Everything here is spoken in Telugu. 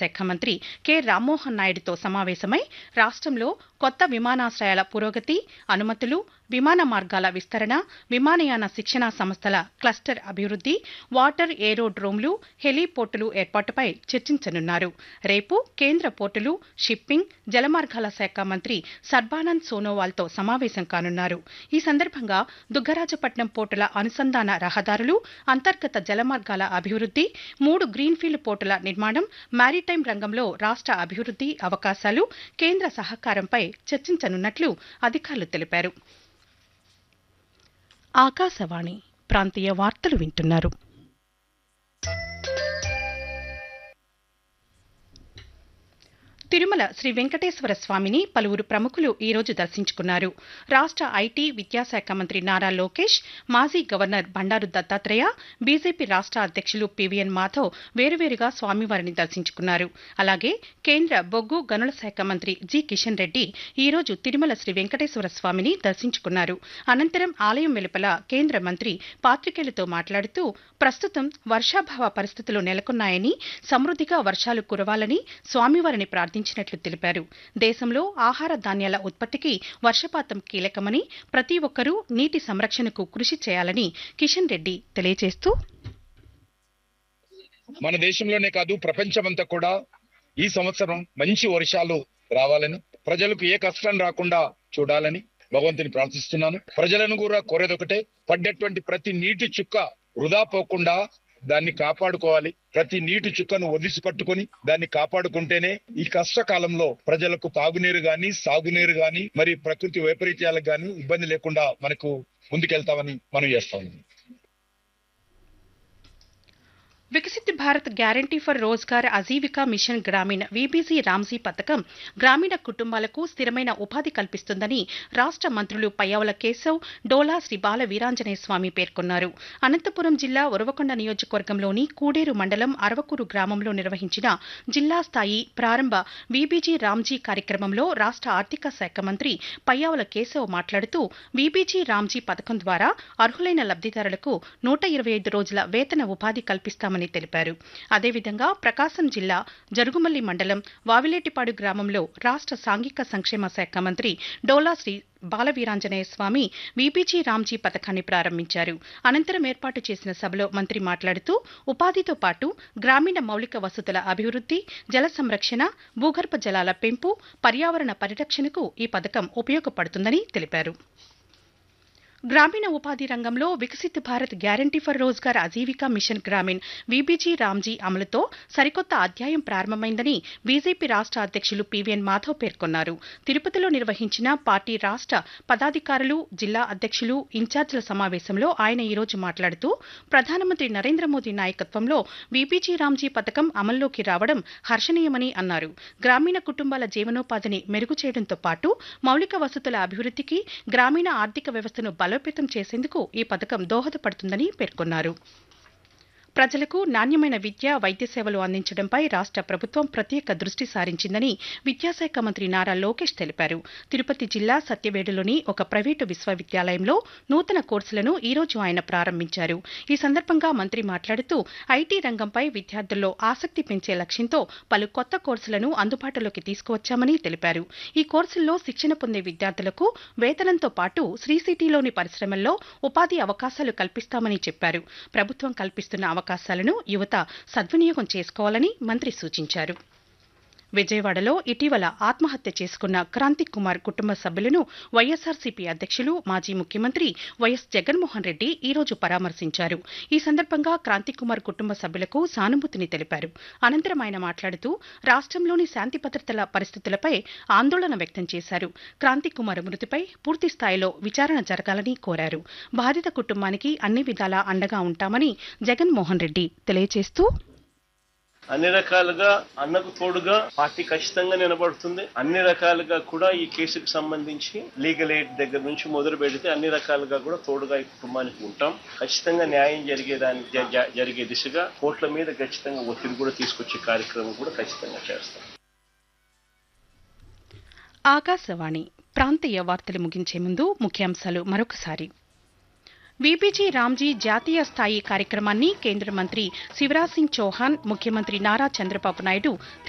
శాఖ మంత్రి కె రామ్మోహన్ నాయుడుతో సమావేశమై రాష్ట్రంలో కొత్త విమానాశ్రయాల పురోగతి అనుమతులు విమాన మార్గాల విస్తరణ విమానయాన శిక్షణా సంస్థల క్లస్టర్ అభివృద్ధి వాటర్ ఏరోడ్రోమ్లు హెలీపోర్టులు ఏర్పాటుపై చర్చించనున్నారు రేపు కేంద్ర పోర్టులు షిప్పింగ్ జలమార్గాల శాఖ మంత్రి సర్బానంద్ సోనోవాల్తో సమావేశం కానున్నారు ఈ సందర్భంగా దుగ్గరాజపట్నం పోర్టుల అనుసంధాన రహదారులు అంతర్గత జలమార్గాల అభివృద్ధి మూడు గ్రీన్ఫీల్డ్ పోర్టుల నిర్మాణం మారిటైమ్ రంగంలో రాష్ట్ర అభివృద్ధి అవకాశాలు కేంద్ర సహకారంపై చర్చించనున్నట్లు అధికారులు తెలిపారు ఆకాశవాణి ప్రాంతీయ వార్తలు వింటున్నారు తిరుమల శ్రీ వెంకటేశ్వర స్వామిని పలువురు ప్రముఖులు ఈ రోజు దర్శించుకున్నారు రాష్ట్ర ఐటీ విద్యాశాఖ మంత్రి నారా లోకేష్ మాజీ గవర్నర్ బండారు దత్తాత్రేయ బీజేపీ రాష్ట్ర అధ్యక్షులు పివిఎన్ మాధవ్ వేరువేరుగా స్వామివారిని దర్శించుకున్నారు అలాగే కేంద్ర బొగ్గు గనుల శాఖ మంత్రి జి కిషన్ రెడ్డి ఈ రోజు తిరుమల శ్రీ వెంకటేశ్వర స్వామిని దర్శించుకున్నారు అనంతరం ఆలయం వెలుపల కేంద్ర మంత్రి పాత్రికేయులతో మాట్లాడుతూ ప్రస్తుతం వర్షాభావ పరిస్థితులు నెలకొన్నాయని సమృద్ధిగా వర్షాలు కురవాలని స్వామివారిని ప్రార్థించినట్లు తెలిపారు దేశంలో ఆహార ధాన్యాల ఉత్పత్తికి వర్షపాతం కీలకమని ప్రతి ఒక్కరూ నీటి సంరక్షణకు కృషి చేయాలని కిషన్ రెడ్డి తెలియజేస్తూ మన దేశంలోనే కాదు ప్రపంచమంతా కూడా ఈ సంవత్సరం మంచి వర్షాలు రావాలని ప్రజలకు ఏ కష్టం రాకుండా చూడాలని భగవంతుని ప్రార్థిస్తున్నాను ప్రజలను కూడా కోరేదొకటే పడ్డటువంటి ప్రతి నీటి చుక్క వృధా పోకుండా దాన్ని కాపాడుకోవాలి ప్రతి నీటి చుక్కను ఒదిసి పట్టుకొని దాన్ని కాపాడుకుంటేనే ఈ కష్టకాలంలో ప్రజలకు తాగునీరు గాని సాగునీరు గాని మరి ప్రకృతి వైపరీత్యాలకు గాని ఇబ్బంది లేకుండా మనకు ముందుకెళ్తామని మనం చేస్తాం Viksit Bharat guarantee for Rozgar Ajeevika mission Gramin VBG RAM G పథకం గ్రామీణ కుటుంబాలకు స్థిరమైన ఉపాధి కల్పిస్తుందని రాష్ట్ర మంత్రులు పయ్యావుల కేశవ్ డోలా శ్రీ బాల వీరాంజనేయ స్వామి పేర్కొన్నారు అనంతపురం జిల్లా ఉరవకొండ నియోజకవర్గంలోని కూడేరు మండలం అరవకూరు గ్రామంలో నిర్వహించిన జిల్లా స్థాయి ప్రారంభ వీబీజీ రామ్జీ కార్యక్రమంలో రాష్ట్ర ఆర్థిక శాఖ మంత్రి పయ్యావుల కేశవ్ మాట్లాడుతూ వీబీజీ రామ్జీ పథకం ద్వారా అర్హులైన లబ్ధిదారులకు నూట ఇరవై ఐదు రోజుల వేతన ఉపాధి కల్పిస్తామని చేస్తామని తెలిపారు అదేవిధంగా ప్రకాశం జిల్లా జరుగుమల్లి మండలం వావిలేటిపాడు గ్రామంలో రాష్ట్ర సాంఘిక సంక్షేమ శాఖ మంత్రి డోలా శ్రీ బాలవీరాంజనేయ స్వామి వీపీజీ రామ్జీ పథకాన్ని ప్రారంభించారు అనంతరం ఏర్పాటు చేసిన సభలో మంత్రి మాట్లాడుతూ ఉపాధితో పాటు గ్రామీణ మౌలిక వసతుల అభివృద్ధి జల సంరక్షణ భూగర్భ జలాల పెంపు పర్యావరణ పరిరక్షణకు ఈ పథకం ఉపయోగపడుతుందని తెలిపారు గ్రామీణ ఉపాధి రంగంలో Viksit Bharat guarantee for Rozgar Ajeevika mission Gramin VBG RAM G అమలుతో సరికొత్త అధ్యాయం ప్రారంభమైందని బీజేపీ రాష్ట్ర అధ్యక్షులు పీవీఎన్ మాధవ్ పేర్కొన్నారు తిరుపతిలో నిర్వహించిన పార్టీ రాష్ట్ర పదాధికారులు జిల్లా అధ్యక్షులు ఇన్ఛార్జీల సమావేశంలో ఆయన ఈ రోజు మాట్లాడుతూ ప్రధానమంత్రి నరేంద్ర మోదీ నాయకత్వంలో వీబీజీ రామ్జీ పథకం అమల్లోకి రావడం హర్షణీయమని అన్నారు గ్రామీణ కుటుంబాల జీవనోపాధిని మెరుగు చేయడంతో పాటు మౌలిక వసతుల అభివృద్ధికి గ్రామీణ ఆర్థిక వ్యవస్థను బలోపేతం చేసేందుకు ఈ పథకం దోహదపడుతుందని పేర్కొన్నారు ప్రజలకు నాణ్యమైన విద్య వైద్య సేవలు అందించడంపై రాష్ట్ర ప్రభుత్వం ప్రత్యేక దృష్టి సారించిందని విద్యాశాఖ మంత్రి నారా లోకేష్ తెలిపారు తిరుపతి జిల్లా సత్యవేడులోని ఒక ప్రైవేటు విశ్వవిద్యాలయంలో నూతన కోర్సులను ఈ రోజు ఆయన ప్రారంభించారు ఈ సందర్భంగా మంత్రి మాట్లాడుతూ ఐటీ రంగంపై విద్యార్థుల్లో ఆసక్తి పెంచే లక్ష్యంతో పలు కొత్త కోర్సులను అందుబాటులోకి తీసుకువచ్చామని తెలిపారు ఈ కోర్సుల్లో శిక్షణ పొందే విద్యార్థులకు వేతనంతో పాటు శ్రీ సిటీలోని పరిశ్రమల్లో ఉపాధి అవకాశాలు కల్పిస్తామని చెప్పారు ప్రభుత్వం కల్పిస్తున్న అవకాశాలను యువత సద్వినియోగం చేసుకోవాలని మంత్రి సూచించారు విజయవాడలో ఇటీవల ఆత్మహత్య చేసుకున్న క్రాంతి కుమార్ కుటుంబ సభ్యులను వైఎస్ఆర్సీపీ అధ్యక్షులు మాజీ ముఖ్యమంత్రి వైఎస్ జగన్మోహన్ రెడ్డి ఈ రోజు పరామర్శించారు ఈ సందర్భంగా క్రాంతి కుమార్ కుటుంబ సభ్యులకు సానుభూతిని తెలిపారు అనంతరం ఆయన మాట్లాడుతూ రాష్ట్రంలోని శాంతి భద్రతల పరిస్థితులపై ఆందోళన వ్యక్తం చేశారు క్రాంతి కుమార్ మృతిపై పూర్తి స్థాయిలో విచారణ జరగాలని కోరారు బాధిత కుటుంబానికి అన్ని విధాలా అండగా ఉంటామని జగన్మోహన్ రెడ్డి తెలియజేస్తూ అన్ని రకాలుగా అన్నకు తోడుగా పార్టీ ఖచ్చితంగా నిలబడుతుంది అన్ని రకాలుగా కూడా ఈ కేసుకు సంబంధించి లీగల్ ఎయిడ్ దగ్గర నుంచి మొదలు పెడితే అన్ని రకాలుగా కూడా తోడుగా ఈ కుటుంబానికి ఉంటాం ఖచ్చితంగా న్యాయం జరిగేదానికి జ- జ- జరిగే దిశగా కోర్టుల మీద ఖచ్చితంగా ఒత్తిడి కూడా తీసుకొచ్చే కార్యక్రమం కూడా ఖచ్చితంగా చేస్తాం ఆకాశవాణి ప్రాంతీయ వార్తలు ముగించే ముందు ముఖ్యాంశాలు మరొకసారి వీపీజీ రామ్జీ జాతీయ స్థాయి కార్యక్రమాన్ని కేంద్ర మంత్రి శివరాజ్ సింగ్ చౌహాన్ ముఖ్యమంత్రి నారా చంద్రబాబు నాయుడు